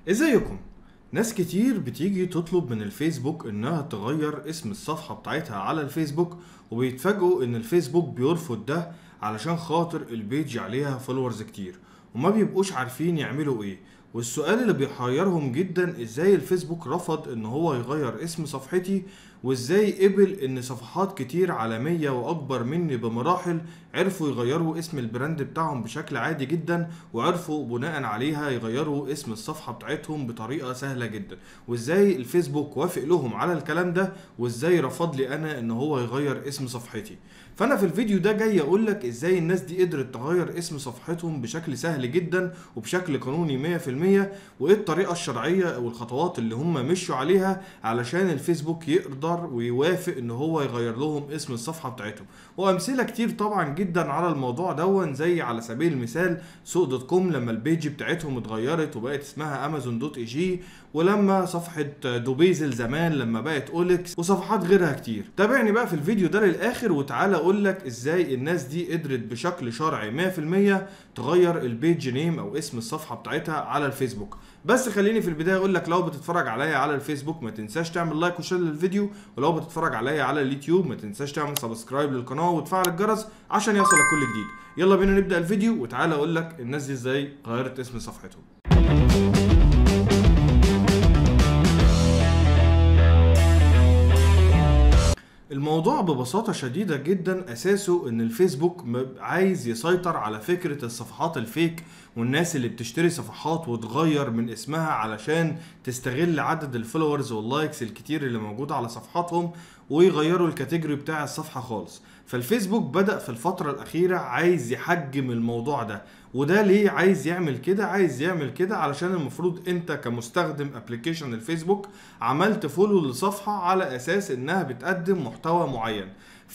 ازيكم ناس كتير بتيجي تطلب من الفيسبوك انها تغير اسم الصفحة بتاعتها على الفيسبوك وبيتفاجئوا ان الفيسبوك بيرفض ده علشان خاطر البيج عليها فولورز كتير وما بيبقوش عارفين يعملوا ايه والسؤال اللي بيحيرهم جدا ازاي الفيسبوك رفض ان هو يغير اسم صفحتي وازاي قبل ان صفحات كتير عالمية واكبر مني بمراحل عرفوا يغيروا اسم البراند بتاعهم بشكل عادي جدا وعرفوا بناء عليها يغيروا اسم الصفحة بتاعتهم بطريقة سهلة جدا وازاي الفيسبوك وافق لهم على الكلام ده وازاي رفض لي انا ان هو يغير اسم صفحتي فانا في الفيديو ده جاي اقول لك ازاي الناس دي قدرت تغير اسم صفحتهم بشكل سهل جدا وبشكل قانوني 100% وايه الطريقه الشرعيه والخطوات اللي هم مشوا عليها علشان الفيسبوك يقدر ويوافق ان هو يغير لهم اسم الصفحه بتاعتهم وامثله كتير طبعا جدا على الموضوع دون زي على سبيل المثال سوق دوت كوم لما البيج بتاعتهم اتغيرت وبقت اسمها امازون دوت اي جي ولما صفحه دوبيزل زمان لما بقت اوليكس وصفحات غيرها كتير تابعني بقى في الفيديو ده للاخر وتعالى اقول لك ازاي الناس دي قدرت بشكل شرعي 100% تغير البيج نيم او اسم الصفحه بتاعتها على الفيسبوك بس خليني في البدايه اقول لك لو بتتفرج عليا على الفيسبوك ما تنساش تعمل لايك وشير للفيديو ولو بتتفرج عليا على اليوتيوب ما تنساش تعمل سبسكرايب للقناه وتفعل الجرس عشان يوصلك كل جديد يلا بينا نبدا الفيديو وتعالى اقول لك الناس دي ازاي غيرت اسم صفحتهم الموضوع ببساطة شديدة جدا أساسه إن الفيسبوك م- عايز يسيطر على فكرة الصفحات الفيك والناس اللي بتشتري صفحات وتغير من اسمها علشان تستغل عدد الفولورز واللايكس الكتير اللي موجودة على صفحاتهم ويغيروا الكاتيجوري بتاع الصفحة خالص فالفيسبوك بدأ في الفترة الأخيرة عايز يحجم الموضوع ده وده ليه عايز يعمل كده عايز يعمل كده علشان المفروض انت كمستخدم ابلكيشن الفيسبوك عملت فولو لصفحة على اساس انها بتقدم محتوى معين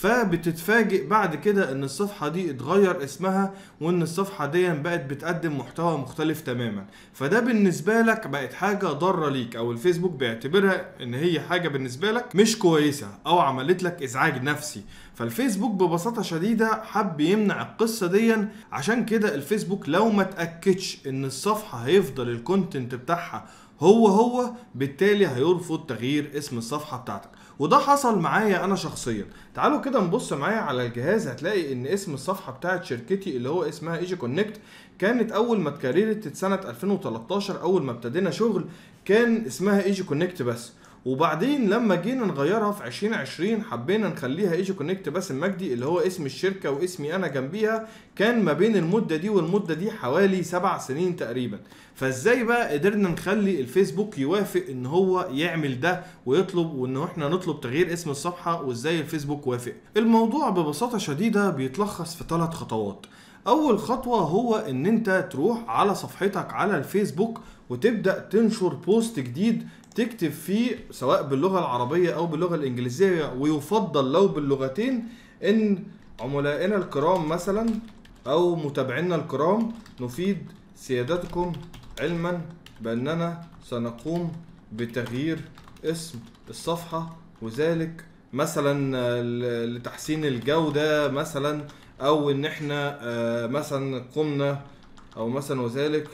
فبتتفاجئ بعد كده ان الصفحة دي اتغير اسمها وان الصفحة دي بقت بتقدم محتوى مختلف تماما فده بالنسبة لك بقت حاجة ضارة ليك او الفيسبوك بيعتبرها ان هي حاجة بالنسبة لك مش كويسة او عملت لك ازعاج نفسي فالفيسبوك ببساطة شديدة حب يمنع القصة دي عشان كده الفيسبوك لو ما تأكدش ان الصفحة هيفضل الكونتنت بتاعها هو هو بالتالي هيرفض تغيير اسم الصفحة بتاعتك وده حصل معايا انا شخصيا تعالوا كده نبص معايا على الجهاز هتلاقي ان اسم الصفحة بتاعت شركتي اللي هو اسمها ايجي كونكت كانت اول ما اتكررت سنة 2013 اول ما ابتدينا شغل كان اسمها ايجي كونكت بس وبعدين لما جينا نغيرها في 2020 حبينا نخليها ايجي كونكت باسم مجدي اللي هو اسم الشركه واسمي انا جنبيها كان ما بين المده دي والمده دي حوالي سبع سنين تقريبا فازاي بقى قدرنا نخلي الفيسبوك يوافق ان هو يعمل ده ويطلب وان احنا نطلب تغيير اسم الصفحه وازاي الفيسبوك وافق الموضوع ببساطه شديده بيتلخص في ثلاث خطوات اول خطوه هو ان انت تروح على صفحتك على الفيسبوك وتبدا تنشر بوست جديد تكتب فيه سواء باللغه العربيه او باللغه الانجليزيه ويفضل لو باللغتين ان عملائنا الكرام مثلا او متابعينا الكرام نفيد سيادتكم علما باننا سنقوم بتغيير اسم الصفحه وذلك مثلا آه، لتحسين الجوده مثلا او ان احنا آه، مثلا قمنا او مثلا وذلك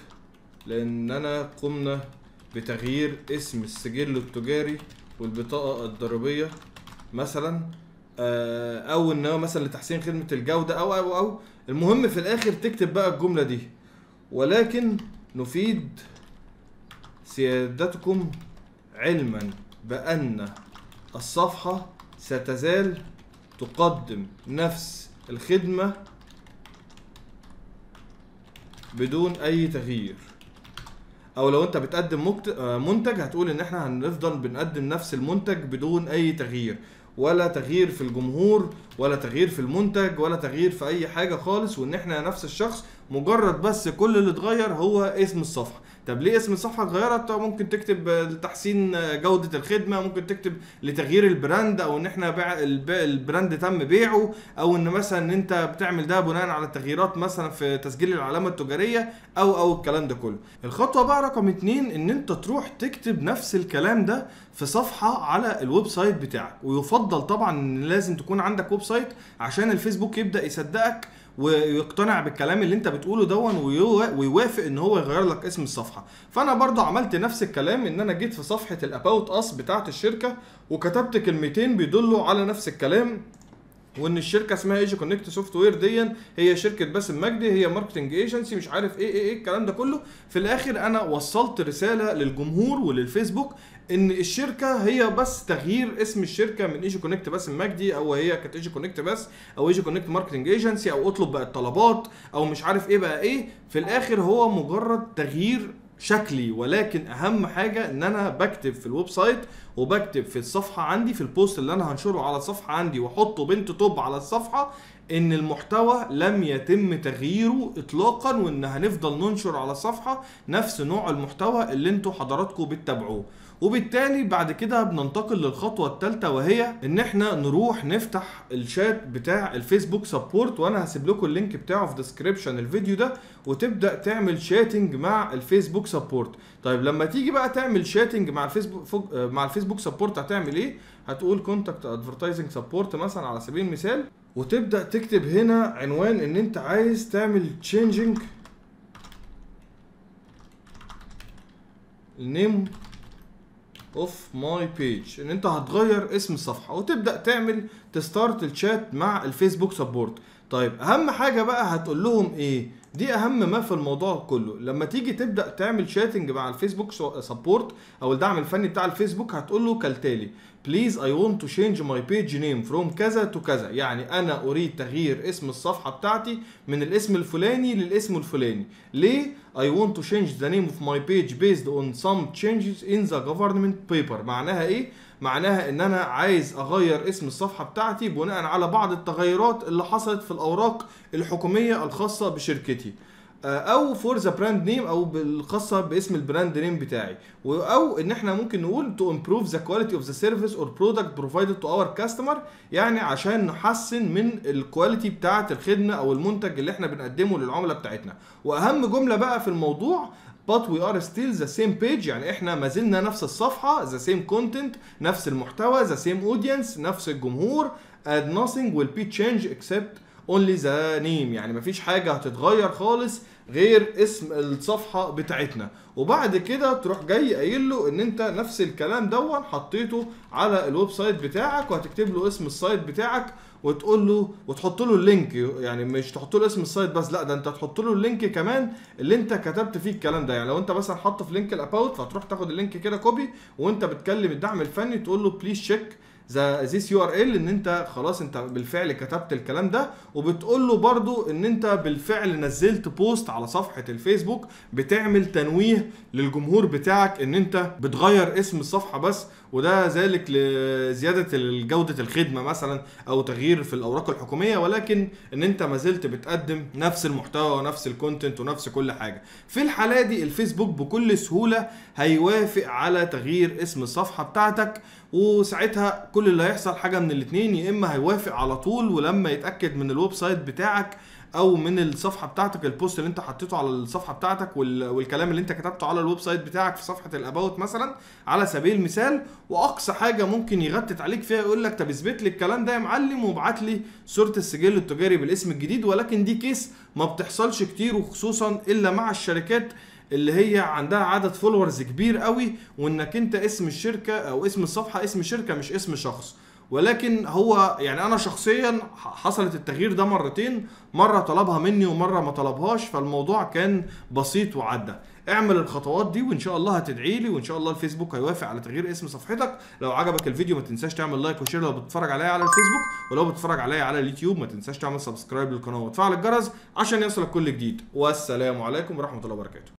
لاننا قمنا بتغيير اسم السجل التجاري والبطاقه الضريبيه مثلا آه، او ان هو مثلا لتحسين خدمه الجوده او او او المهم في الاخر تكتب بقى الجمله دي ولكن نفيد سيادتكم علما بان الصفحه ستزال تقدم نفس الخدمه بدون اي تغيير او لو انت بتقدم مكت- آه، منتج هتقول ان احنا هنفضل بنقدم نفس المنتج بدون اي تغيير ولا تغيير في الجمهور ولا تغيير في المنتج ولا تغيير في اي حاجه خالص وان احنا نفس الشخص مجرد بس كل اللي اتغير هو اسم الصفحه طب ليه اسم الصفحه اتغيرت ممكن تكتب آه، لتحسين آه، جوده الخدمه ممكن تكتب لتغيير البراند او ان احنا بيع الب- البراند تم بيعه او ان مثلا ان انت بتعمل ده بناء على التغييرات مثلا في تسجيل العلامه التجاريه او او الكلام ده كله الخطوه بقى رقم اتنين ان انت تروح تكتب نفس الكلام ده في صفحه على الويب سايت بتاعك ويفضل طبعا ان لازم تكون عندك ويب سايت عشان الفيسبوك يبدا يصدقك ويقتنع بالكلام اللي انت بتقوله دون ويوا- ويوافق ان هو يغير لك اسم الصفحه فانا برضو عملت نفس الكلام ان انا جيت في صفحه الاباوت اس بتاعه الشركه وكتبت كلمتين بيدلوا على نفس الكلام وان الشركه اسمها ايجي كونكت سوفت وير دي هي شركه باسم مجدي هي ماركتنج ايجنسي مش عارف ايه ايه ايه الكلام ده كله في الاخر انا وصلت رساله للجمهور وللفيسبوك ان الشركه هي بس تغيير اسم الشركه من ايجي كونكت باسم مجدي او هي كانت ايجي كونكت بس او ايجي كونكت ماركتنج ايجنسي او اطلب بقى الطلبات او مش عارف ايه بقى ايه في الاخر هو مجرد تغيير شكلي ولكن اهم حاجه ان انا بكتب في الويب سايت وبكتب في الصفحه عندي في البوست اللي انا هنشره على الصفحه عندي واحطه بنت توب على الصفحه ان المحتوى لم يتم تغييره اطلاقا وان هنفضل ننشر على الصفحه نفس نوع المحتوى اللي انتوا حضراتكم بتتابعوه وبالتالي بعد كده بننتقل للخطوه الثالثه وهي ان احنا نروح نفتح الشات بتاع الفيسبوك سبورت وانا هسيب لكم اللينك بتاعه في ديسكريبشن الفيديو ده وتبدا تعمل شاتنج مع الفيسبوك سبورت طيب لما تيجي بقى تعمل شاتنج مع الفيسبوك فوق- آه، مع الفيسبوك سبورت هتعمل ايه هتقول كونتاكت ادفرتايزنج سبورت مثلا على سبيل المثال وتبدا تكتب هنا عنوان ان انت عايز تعمل تشينجينج النيم اوف ماي بيج ان انت هتغير اسم الصفحه وتبدا تعمل تستارت الشات مع الفيسبوك سبورت طيب اهم حاجه بقى هتقول لهم ايه دي اهم ما في الموضوع كله لما تيجي تبدا تعمل شاتنج مع الفيسبوك سبورت او الدعم الفني بتاع الفيسبوك هتقول له كالتالي بليز اي ونت تو شينج ماي بيج نيم فروم كذا تو كذا يعني انا اريد تغيير اسم الصفحه بتاعتي من الاسم الفلاني للاسم الفلاني ليه I want to change the name of my page based on some changes in the government paper معناها ايه معناها ان انا عايز اغير اسم الصفحه بتاعتي بناء على بعض التغيرات اللي حصلت في الاوراق الحكوميه الخاصه بشركتي آه، او فور ذا براند نيم او بالخاصه باسم البراند نيم بتاعي و- او ان احنا ممكن نقول تو امبروف ذا كواليتي اوف ذا سيرفيس اور برودكت بروفايدد تو اور كاستمر يعني عشان نحسن من الكواليتي بتاعه الخدمه او المنتج اللي احنا بنقدمه للعملاء بتاعتنا واهم جمله بقى في الموضوع but we are still the same page يعني احنا ما زلنا نفس الصفحه the same content نفس المحتوى the same audience نفس الجمهور and nothing will be changed except only the name يعني مفيش حاجه هتتغير خالص غير اسم الصفحه بتاعتنا وبعد كده تروح جاي قايل له ان انت نفس الكلام دون حطيته على الويب سايت بتاعك وهتكتب له اسم السايت بتاعك وتقول له وتحط له اللينك يعني مش تحط له اسم السايت بس لا ده انت تحط له اللينك كمان اللي انت كتبت فيه الكلام ده يعني لو انت مثلا حاطه في لينك الاباوت فتروح تاخد اللينك كده كوبي وانت بتكلم الدعم الفني تقول له بليز تشيك ذا ذيس يو ار ال ان انت خلاص انت بالفعل كتبت الكلام ده وبتقول له برضو ان انت بالفعل نزلت بوست على صفحه الفيسبوك بتعمل تنويه للجمهور بتاعك ان انت بتغير اسم الصفحه بس وده ذلك لزياده جوده الخدمه مثلا او تغيير في الاوراق الحكوميه ولكن ان انت ما زلت بتقدم نفس المحتوى ونفس الكونتنت ونفس كل حاجه في الحاله دي الفيسبوك بكل سهوله هيوافق على تغيير اسم الصفحه بتاعتك وساعتها كل اللي هيحصل حاجه من الاتنين يا اما هيوافق على طول ولما يتاكد من الويب سايت بتاعك او من الصفحه بتاعتك البوست اللي انت حطيته على الصفحه بتاعتك وال- والكلام اللي انت كتبته على الويب سايت بتاعك في صفحه الاباوت مثلا على سبيل المثال واقصى حاجه ممكن يغتت عليك فيها يقول لك طب اثبت لي الكلام ده يا معلم وابعت لي صوره السجل التجاري بالاسم الجديد ولكن دي كيس ما بتحصلش كتير وخصوصا الا مع الشركات اللي هي عندها عدد فولورز كبير قوي وانك انت اسم الشركه او اسم الصفحه اسم شركه مش اسم شخص ولكن هو يعني انا شخصيا حصلت التغيير ده مرتين مره طلبها مني ومره ما طلبهاش فالموضوع كان بسيط وعدى اعمل الخطوات دي وان شاء الله هتدعي لي وان شاء الله الفيسبوك هيوافق على تغيير اسم صفحتك لو عجبك الفيديو ما تنساش تعمل لايك وشير لو بتتفرج عليا على الفيسبوك ولو بتتفرج عليا على اليوتيوب ما تنساش تعمل سبسكرايب للقناه وتفعل الجرس عشان يصلك كل جديد والسلام عليكم ورحمه الله وبركاته